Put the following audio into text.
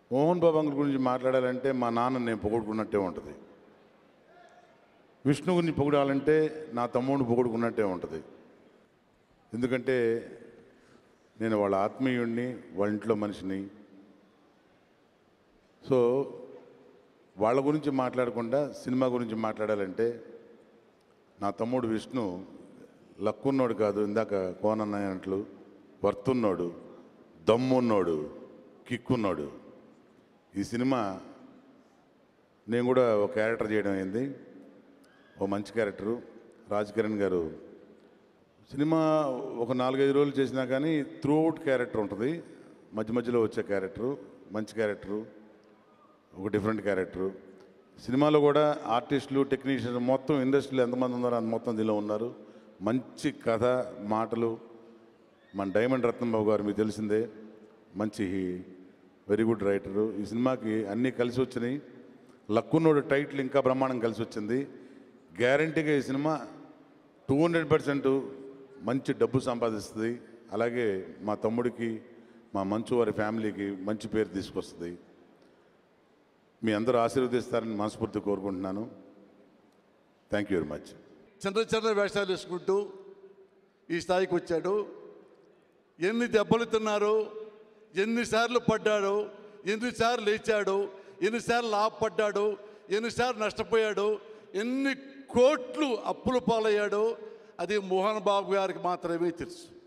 మోహన్ బాబు uncle గురించి మాట్లాడాలంటే మా నాన్న నేను పొగుడుకున్నట్టే ఉంటుంది విష్ణు గురించి పొగడాలంటే నా తమ్ముడిని పొగుడుకున్నట్టే ఉంటుంది ఎందుకంటే నేను వాళ్ళ ఆత్మీయుడిని వాళ్ళ ఇంట్లో మనిషిని సో వాళ్ళ గురించి మాట్లాడకుండా సినిమా గురించి మాట్లాడాలంటే నా తమ్ముడు విష్ణు లక్కున్నోడు కాదు ఇందాక కోనన్నట్లు వర్తున్నోడు దమ్మున్నోడు కిక్కున్నాడు ఈ సినిమా నేను కూడా ఒక క్యారెక్టర్ చేయడం అయింది ఓ మంచి క్యారెక్టరు రాజ్ కిరణ్ గారు సినిమా ఒక నాలుగైదు రోజులు చేసినా కానీ త్రూ అవుట్ క్యారెక్టర్ ఉంటుంది మధ్య మధ్యలో వచ్చే క్యారెక్టరు మంచి క్యారెక్టరు ఒక డిఫరెంట్ క్యారెక్టరు సినిమాలో కూడా ఆర్టిస్టులు టెక్నీషియన్స్ మొత్తం ఇండస్ట్రీలో ఎంతమంది ఉన్నారో అంత మొత్తం దీనిలో ఉన్నారు మంచి కథ మాటలు మన డైమండ్ రత్నంబాబు గారు మీకు తెలిసిందే మంచి వెరీ గుడ్ రైటరు ఈ సినిమాకి అన్నీ కలిసి వచ్చినాయి లక్కున్నోడు టైటిల్ ఇంకా బ్రహ్మాండం కలిసి వచ్చింది గ్యారంటీగా ఈ సినిమా టూ హండ్రెడ్ పర్సెంట్ మంచి డబ్బు సంపాదిస్తుంది అలాగే మా తమ్ముడికి మా మంచు వారి ఫ్యామిలీకి మంచి పేరు తీసుకొస్తుంది మీ అందరూ ఆశీర్వదిస్తారని మనస్ఫూర్తి కోరుకుంటున్నాను థ్యాంక్ యూ వెరీ మచ్ చిన్న చిన్న వేషాలు వేసుకుంటూ ఈ స్థాయికి వచ్చాడు ఎన్ని దెబ్బలు తిన్నారు ఎన్నిసార్లు పడ్డాడు ఎన్నిసార్లు లేచాడు ఎన్నిసార్లు లాభపడ్డాడు ఎన్నిసార్లు నష్టపోయాడు ఎన్ని కోట్లు అప్పులు పాలయ్యాడు అది మోహన్ బాబు గారికి మాత్రమే తెలుసు